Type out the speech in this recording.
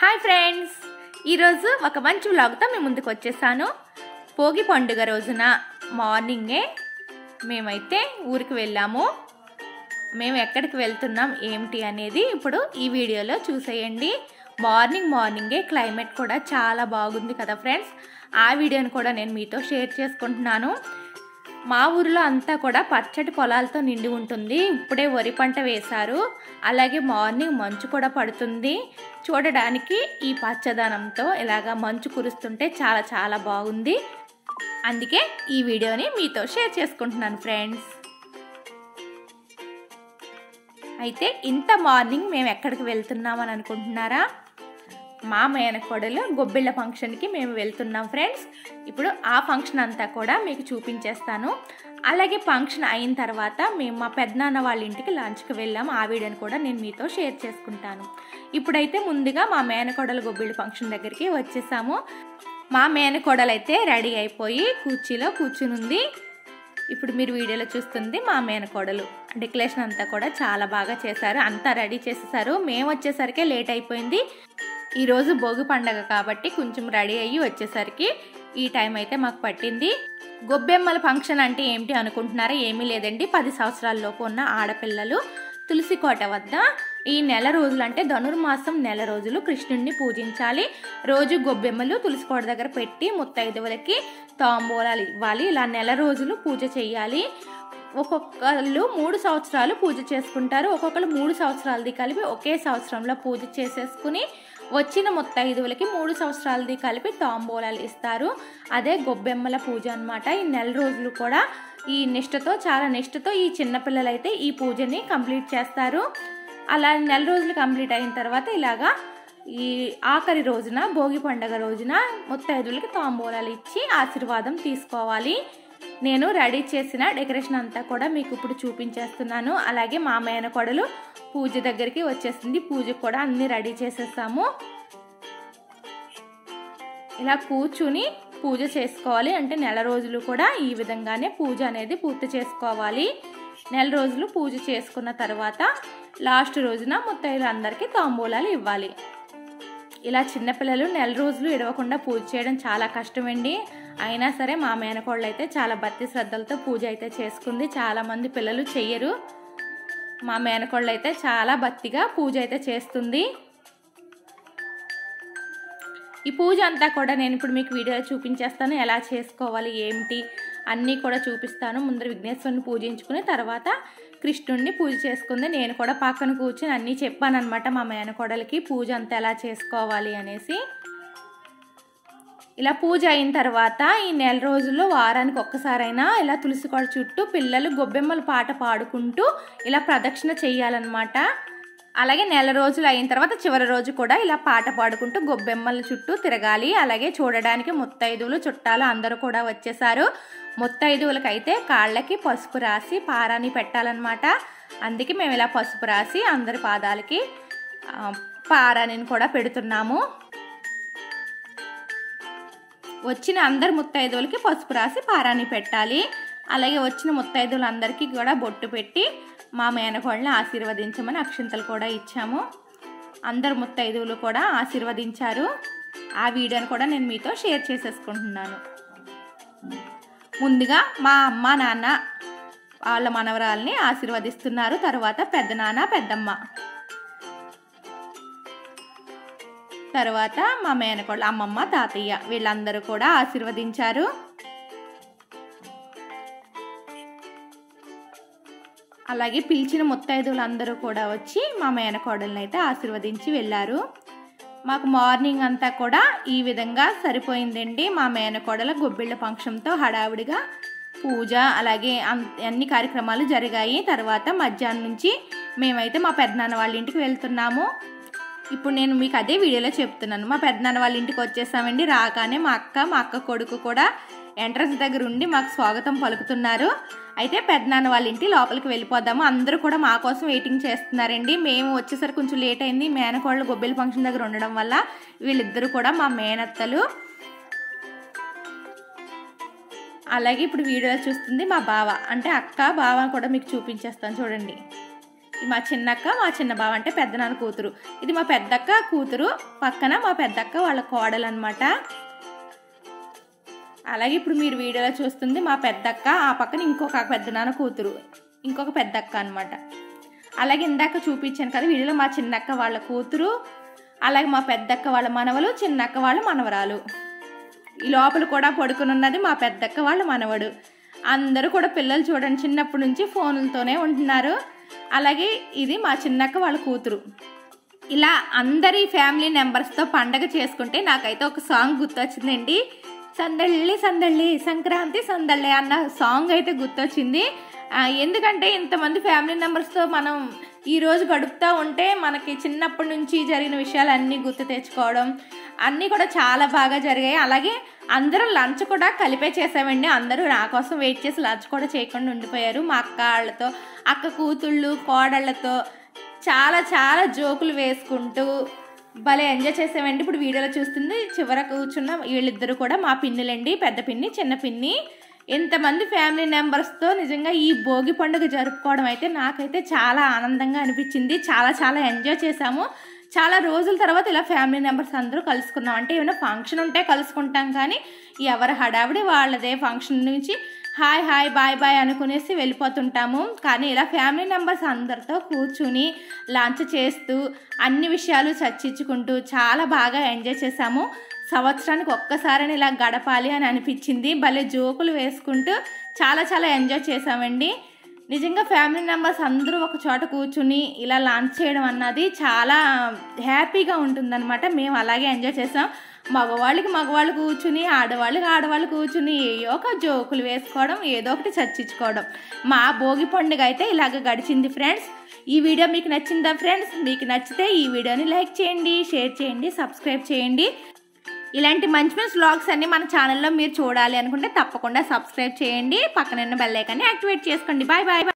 hi friends ఈరోజు ఒక మంచి వ్లాగ్తో మేము ముందుకు వచ్చేసాను భోగి పండుగ రోజున మార్నింగే మేమైతే ఊరికి వెళ్ళాము మేము ఎక్కడికి వెళ్తున్నాం ఏమిటి అనేది ఇప్పుడు ఈ వీడియోలో చూసేయండి మార్నింగ్ మార్నింగే క్లైమేట్ కూడా చాలా బాగుంది కదా ఫ్రెండ్స్ ఆ వీడియోని కూడా నేను మీతో షేర్ చేసుకుంటున్నాను మా ఊరిలో అంతా కూడా పచ్చటి పొలాలతో నిండి ఉంటుంది ఇప్పుడే వరి పంట వేశారు అలాగే మార్నింగ్ మంచు కూడా పడుతుంది చూడడానికి ఈ పచ్చదనంతో ఇలాగా మంచు కురుస్తుంటే చాలా చాలా బాగుంది అందుకే ఈ వీడియోని మీతో షేర్ చేసుకుంటున్నాను ఫ్రెండ్స్ అయితే ఇంత మార్నింగ్ మేము ఎక్కడికి వెళ్తున్నామని అనుకుంటున్నారా మా మేనకోడలు గొబ్బిళ్ళ ఫంక్షన్కి మేము వెళ్తున్నాం ఫ్రెండ్స్ ఇప్పుడు ఆ ఫంక్షన్ అంతా కూడా మీకు చూపించేస్తాను అలాగే ఫంక్షన్ అయిన తర్వాత మేము మా పెద్దనాన్న వాళ్ళ ఇంటికి లంచ్కి వెళ్ళాము ఆ వీడియోని కూడా నేను మీతో షేర్ చేసుకుంటాను ఇప్పుడైతే ముందుగా మా మేనకోడలు గొబ్బిళ్ళ ఫంక్షన్ దగ్గరికి వచ్చేసాము మా మేనకోడలు అయితే రెడీ అయిపోయి కుర్చీలో కూర్చునుంది ఇప్పుడు మీరు వీడియోలో చూస్తుంది మా మేనకోడలు డెకరేషన్ అంతా కూడా చాలా బాగా చేశారు అంతా రెడీ చేసేసారు మేము వచ్చేసరికి లేట్ అయిపోయింది ఈరోజు భోగి పండగ కాబట్టి కొంచెం రెడీ అయ్యి వచ్చేసరికి ఈ టైం అయితే మాకు పట్టింది గొబ్బెమ్మల ఫంక్షన్ అంటే ఏమిటి అనుకుంటున్నారా ఏమీ లేదండి పది సంవత్సరాలలోపు ఉన్న ఆడపిల్లలు తులసి కోట వద్ద ఈ నెల రోజులు అంటే ధనుర్మాసం నెల రోజులు కృష్ణుడిని పూజించాలి రోజు గొబ్బెమ్మలు తులసి కోట దగ్గర పెట్టి ముత్తైదువులకి తాంబూలాలు ఇవ్వాలి ఇలా నెల రోజులు పూజ చేయాలి ఒక్కొక్కళ్ళు మూడు సంవత్సరాలు పూజ చేసుకుంటారు ఒక్కొక్కరు మూడు సంవత్సరాలది కలిపి ఒకే సంవత్సరంలో పూజ చేసేసుకుని వచ్చిన ముత్తైదువులకి మూడు సంవత్సరాలది కలిపి తాంబూలాలు ఇస్తారు అదే గొబ్బెమ్మల పూజ అనమాట ఈ నెల రోజులు కూడా ఈ నిష్టతో చాలా నిష్టతో ఈ చిన్నపిల్లలు అయితే ఈ పూజని కంప్లీట్ చేస్తారు అలా నెల రోజులు కంప్లీట్ అయిన తర్వాత ఇలాగా ఈ ఆఖరి రోజున భోగి పండగ రోజున ముత్తైదువులకి తాంబూలాలు ఇచ్చి ఆశీర్వాదం తీసుకోవాలి నేను రెడీ చేసిన డెకరేషన్ అంతా కూడా మీకు ఇప్పుడు చూపించేస్తున్నాను అలాగే మా మేనకోడలు పూజ దగ్గరికి వచ్చేసింది పూజకు కూడా అన్ని రెడీ చేసేస్తాము ఇలా కూర్చుని పూజ చేసుకోవాలి అంటే నెల రోజులు కూడా ఈ విధంగానే పూజ అనేది పూర్తి చేసుకోవాలి నెల రోజులు పూజ చేసుకున్న తర్వాత లాస్ట్ రోజున ముత్తైదులు అందరికీ తాంబూలాలు ఇవ్వాలి ఇలా చిన్నపిల్లలు నెల రోజులు ఇడవకుండా పూజ చేయడం చాలా కష్టమండి అయినా సరే మా మేనకోళ్ళు అయితే చాలా భక్తి శ్రద్ధలతో పూజ అయితే చేసుకుంది చాలామంది పిల్లలు చెయ్యరు మా మేనకోళ్ళు అయితే చాలా భక్తిగా పూజ అయితే చేస్తుంది ఈ పూజ అంతా కూడా నేను ఇప్పుడు మీకు వీడియో చూపించేస్తాను ఎలా చేసుకోవాలి ఏమిటి అన్నీ కూడా చూపిస్తాను ముందర విఘ్నేశ్వరుని పూజించుకుని తర్వాత కృష్ణుడిని పూజ చేసుకుంది నేను కూడా పక్కన కూర్చొని అన్నీ చెప్పాను అనమాట మా మేనకోడలికి పూజ అంతా ఎలా చేసుకోవాలి అనేసి ఇలా పూజ అయిన తర్వాత ఈ నెల రోజుల్లో వారానికి ఒక్కసారైనా ఇలా తులసి కోడ చుట్టూ పిల్లలు గొబ్బెమ్మల పాట పాడుకుంటూ ఇలా ప్రదక్షిణ చేయాలన్నమాట అలాగే నెల రోజులు అయిన తర్వాత చివరి రోజు కూడా ఇలా పాట పాడుకుంటూ గొబ్బెమ్మల చుట్టూ తిరగాలి అలాగే చూడడానికి ముత్తైదువులు చుట్టాలు అందరూ కూడా వచ్చేసారు ముత్తైదువులకైతే కాళ్ళకి పసుపు రాసి పారాని పెట్టాలన్నమాట అందుకే మేము ఇలా పసుపు రాసి అందరి పాదాలకి పారానిని కూడా పెడుతున్నాము వచ్చిన అందరు ముత్తైదువులకి పసుపు రాసి పారాని పెట్టాలి అలాగే వచ్చిన ముత్తైదువులందరికీ కూడా బొట్టు పెట్టి మా మేనకోళ్ళని ఆశీర్వదించమని అక్షింతలు కూడా ఇచ్చాము అందరు ముత్తైదువులు కూడా ఆశీర్వదించారు ఆ వీడియోని కూడా నేను మీతో షేర్ చేసేసుకుంటున్నాను ముందుగా మా అమ్మ నాన్న వాళ్ళ మనవరాల్ని ఆశీర్వదిస్తున్నారు తర్వాత పెద్ద నాన్న పెద్దమ్మ తర్వాత మా మేనకోళ్ళ అమ్మమ్మ తాతయ్య వీళ్ళందరూ కూడా ఆశీర్వదించారు అలాగే పిలిచిన ముత్తైదువులందరూ కూడా వచ్చి మా మేనకోడల్ని అయితే ఆశీర్వదించి వెళ్ళారు మాకు మార్నింగ్ అంతా కూడా ఈ విధంగా సరిపోయిందండి మా మేనకోడల గొబ్బిళ్ళ ఫంక్షన్తో హడావుడిగా పూజ అలాగే అన్ని కార్యక్రమాలు జరిగాయి తర్వాత మధ్యాహ్నం నుంచి మేమైతే మా పెద్దనాన్న వాళ్ళ ఇంటికి వెళ్తున్నాము ఇప్పుడు నేను మీకు అదే వీడియోలో చెప్తున్నాను మా పెద్దనాన్న వాళ్ళ ఇంటికి వచ్చేసామండి రాగానే మా అక్క మా అక్క కొడుకు కూడా ఎంట్రన్స్ దగ్గర ఉండి మాకు స్వాగతం పలుకుతున్నారు అయితే పెద్దనాన్న వాళ్ళ ఇంటి లోపలికి వెళ్ళిపోదాము అందరూ కూడా మా కోసం వెయిటింగ్ చేస్తున్నారండి మేము వచ్చేసరికి కొంచెం లేట్ అయింది మేనకోళ్ళు గొబ్బెల ఫంక్షన్ దగ్గర ఉండడం వల్ల వీళ్ళిద్దరూ కూడా మా మేనత్తలు అలాగే ఇప్పుడు వీడియోలో చూస్తుంది మా బావ అంటే అక్క బావ కూడా మీకు చూపించేస్తాను చూడండి మా చిన్నక్క మా చిన్న బావ అంటే పెద్దనాన్న కూతురు ఇది మా పెద్దక్క కూతురు పక్కన మా పెద్దక్క వాళ్ళ కోడలు అనమాట అలాగే ఇప్పుడు మీరు వీడియోలో చూస్తుంది మా పెద్దక్క ఆ పక్కన ఇంకొక పెద్దనాన్న కూతురు ఇంకొక పెద్దక్క అనమాట అలాగే ఇందాక చూపించాను కదా వీడియోలో మా చిన్నక్క వాళ్ళ కూతురు అలాగే మా పెద్దక్క వాళ్ళ మనవలు చిన్నక్క వాళ్ళ మనవరాలు ఈ లోపల కూడా పడుకుని ఉన్నది మా పెద్దక్క వాళ్ళ మనవడు అందరూ కూడా పిల్లలు చూడండి చిన్నప్పటి నుంచి ఫోన్లతోనే ఉంటున్నారు అలాగే ఇది మా చిన్నక్క వాళ్ళ కూతురు ఇలా అందరి ఫ్యామిలీ మెంబర్స్తో పండగ చేసుకుంటే నాకైతే ఒక సాంగ్ గుర్తొచ్చిందండి సందళ్ళి సందళ్ళి సంక్రాంతి సందళ్ళి అన్న సాంగ్ అయితే గుర్తొచ్చింది ఆ, ఎందుకంటే ఇంతమంది ఫ్యామిలీ మెంబర్స్తో మనం ఈ రోజు గడుపుతూ ఉంటే మనకి చిన్నప్పటి నుంచి జరిగిన విషయాలన్నీ గుర్తు తెచ్చుకోవడం అన్నీ కూడా చాలా బాగా జరిగాయి అలాగే అందరం లంచ్ కూడా కలిపే చేసామండి అందరూ నా కోసం వెయిట్ చేసి లంచ్ కూడా చేయకుండా ఉండిపోయారు మా అక్క వాళ్ళతో అక్క కూతుళ్ళు కోడళ్ళతో చాలా చాలా జోకులు వేసుకుంటూ భలే ఎంజాయ్ చేసామండి ఇప్పుడు వీడియోలో చూస్తుంది చివర కూర్చున్న వీళ్ళిద్దరు కూడా మా పిన్నులండి పెద్ద పిన్ని చిన్న పిన్ని ఎంతమంది ఫ్యామిలీ మెంబర్స్తో నిజంగా ఈ భోగి పండుగ జరుపుకోవడం అయితే నాకైతే చాలా ఆనందంగా అనిపించింది చాలా చాలా ఎంజాయ్ చేశాము చాలా రోజుల తర్వాత ఇలా ఫ్యామిలీ మెంబర్స్ అందరూ కలుసుకున్నాం అంటే ఏమైనా ఫంక్షన్ ఉంటే కలుసుకుంటాం కానీ ఎవరి హడావిడి వాళ్ళదే ఫంక్షన్ నుంచి హాయ్ హాయ్ బాయ్ బాయ్ అనుకునేసి వెళ్ళిపోతుంటాము కానీ ఇలా ఫ్యామిలీ మెంబర్స్ అందరితో కూర్చుని లంచ్ చేస్తూ అన్ని విషయాలు చర్చించుకుంటూ చాలా బాగా ఎంజాయ్ చేశాము సంవత్సరానికి ఒక్కసారిని ఇలా గడపాలి అని అనిపించింది భలే జోకులు వేసుకుంటూ చాలా చాలా ఎంజాయ్ చేసామండి నిజంగా ఫ్యామిలీ మెంబర్స్ అందరూ ఒక చోట కూర్చుని ఇలా లాంచ్ చేయడం అన్నది చాలా హ్యాపీగా ఉంటుందన్నమాట మేము అలాగే ఎంజాయ్ చేసాం మగవాళ్ళకి మగవాళ్ళు కూర్చుని ఆడవాళ్ళకి ఆడవాళ్ళు కూర్చుని ఏయో ఒక జోకులు వేసుకోవడం ఏదో ఒకటి చర్చించుకోవడం మా భోగి పండుగ అయితే ఇలాగ గడిచింది ఫ్రెండ్స్ ఈ వీడియో మీకు నచ్చిందా ఫ్రెండ్స్ మీకు నచ్చితే ఈ వీడియోని లైక్ చేయండి షేర్ చేయండి సబ్స్క్రైబ్ చేయండి ఇలాంటి మంచి మంచి వ్లాగ్స్ అన్ని మన ఛానల్లో మీరు చూడాలి అనుకుంటే తప్పకుండా సబ్స్క్రైబ్ చేయండి పక్కన బెల్ ఐకాన్ని యాక్టివేట్ చేసుకోండి బాయ్ బాయ్